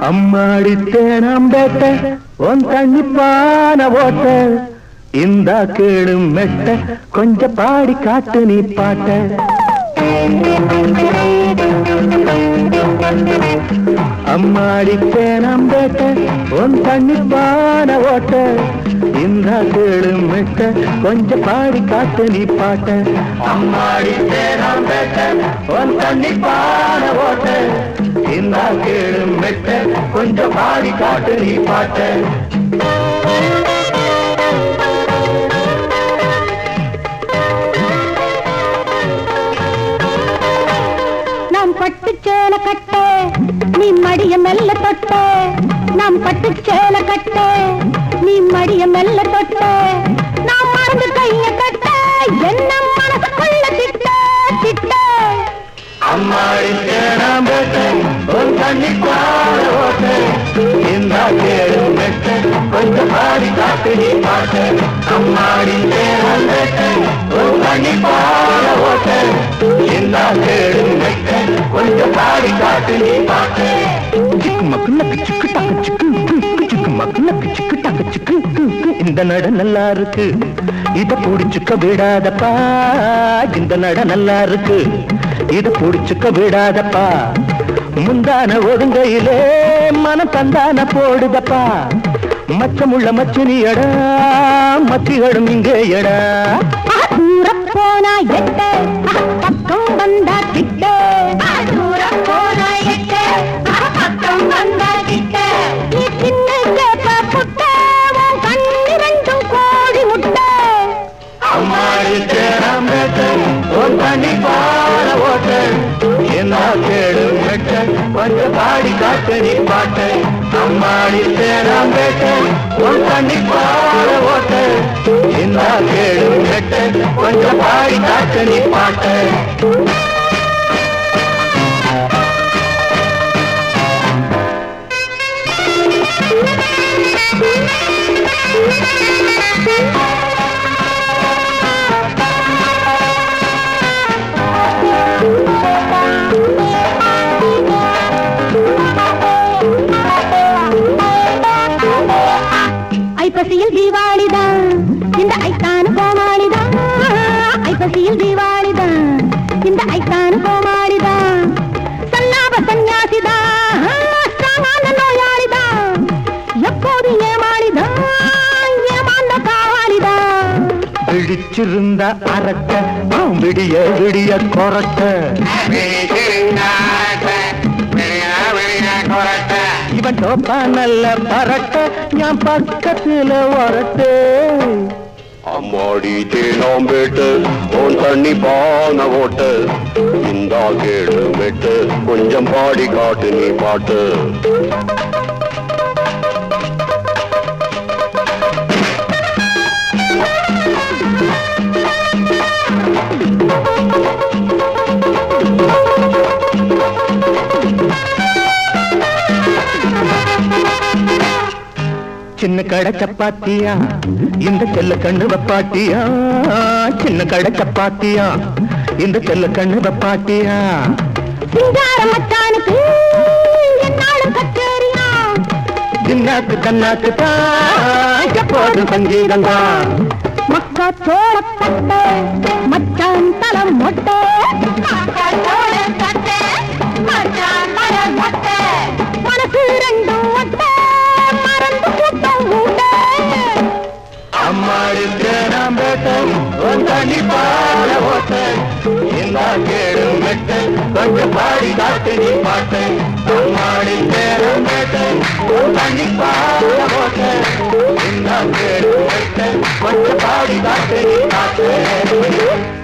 அம்மாடி தேனாம்பேட்ட உன் தண்ணி பான ஓட்ட இந்த கேடு மெட்ட கொஞ்சம் பாடி காட்டு நீ பாட்ட அம்மாடி தேனாம்பேட்ட உன் தண்ணி பான ஓட்ட இந்த கேடு மெட்ட கொஞ்சம் பாடி காட்டு நீ பாட்ட அம்மாடி தேனாம்பேட்ட உன் தண்ணி பான ஓட்ட இந்த கேடு மெட்ட கொஞ்சம் பாடி காட்டு நீ பாட்ட நாம் பட்டு சேல கட்ட நீ மடிய மெல்ல தொட்ட நாம் பட்டு சேல கட்ட நீ மடிய மெல்ல தொட்ட நாம் மறந்து கைய கட்ட என்ன மனசுக்குள்ள திட்ட திட்ட அம்மாடி தேனாம்பேட்ட உன் தண்ணி பான ஓட்ட இந்த கேடு மெட்ட கொஞ்சம் பாடி காட்டு நீ பாட்ட அம்மாடி தேனாம்பேட்ட உன் தண்ணி பான ஓட்ட இந்த கேடு மெட்ட கொஞ்சம் பாடி காட்டு நீ பாட்ட சிக்கு மக்குலக்கு சிக்கு டாக்கு சிக்கு சிக்கு மக்குலக்கு சிக்கு டாக்கு சிக்கு இந்த நட நல்லா இருக்கு இத புடிச்சுக்க விடாதப்பா இந்த நட நல்லா இருக்கு இத புடிச்சுக்க விடாதப்பா முந்தான ஒதுங்கையிலே மனம் தந்தான போடுதப்பா மச்சமுள்ள மச்சினியடா மத்திகளும் இங்கே எடா தூர போனா எட்ட பக்கம் வந்தா கிட்ட தூர போனா எட்ட பக்கம் வந்தா கிட்ட நீ சின்ன கேப்ப புட்ட உன் கண்ணிரண்டும் கோடி முட்டை அம்மாடி தேராம்பேட்ட உன் தண்ணி பாட ஓட்ட என்ன கேடு மெட்ட கொஞ்சம் பாடி காட்டு நீ பாட்ட அம்மாடி தேராம்பேட்ட உன் தண்ணி பாட ஓட்ட என்ன கேடு மெட்ட கொஞ்சம் பாடி காட்டு நீ பாட்ட ஐப்பசியில் தீபாவளிதான் இந்த ஐத்தானு கோமாளிதான் ஐப்பசியில் தீபாவளிதான் இந்த ஐத்தானு கோமாளிதான் சல்லாப சந்நியாசிதான் சாமான நோயாளிதான் எப்போது ஏமாளிதான் ஏமாந்த காவாளிதான் பிடிச்சிருந்த அரட்ட அவன் விடிய விடிய கொரட்ட இவன் டோப்பா நல்ல பரட்ட ஞான் பக்கத்துல ஒரட்டு அம்மாடி தேனாம்பேட்டு உன் தண்ணி பான ஓட்டு இந்தா கேடு மெட்டு கொஞ்சம் பாடி காட்டு நீ பாட்டு சின்ன கடை சப்பாத்தியா இந்த செல்ல கண்ணு வப்பாட்டியா சின்ன கடை சப்பாத்தியா இந்த செல்ல கண்ணு வப்பாட்டியா சிங்கார மச்சானுக்கு என்னாலும் கச்சேரியா தின்னாக்கு தன்னாக்கு தான் எப்போது சங்கீதம் தான் மக்கா சோளத்தட்ட மச்சான் தலம் மொட்டை மக்கா சோளத்தட்ட மச்சான் தலம் மொட்டை மனசு ரெண்டும் ஒட்டை மறந்து கூட்டம் ஊட்டை அம்மாடி தேனாம்பேட்டை உன் தண்ணி பாட ஓட்ட இந்த கேடு மெட்டு கொஞ்சம் பாடி காட்டு நீ பாட்டு அம்மாடி தேனாம்பேட்டை உன் தண்ணி பாட ஓட்ட இந்த கேடு மெட்டு கொஞ்சம் பாடி காட்டு நீ பாட்டு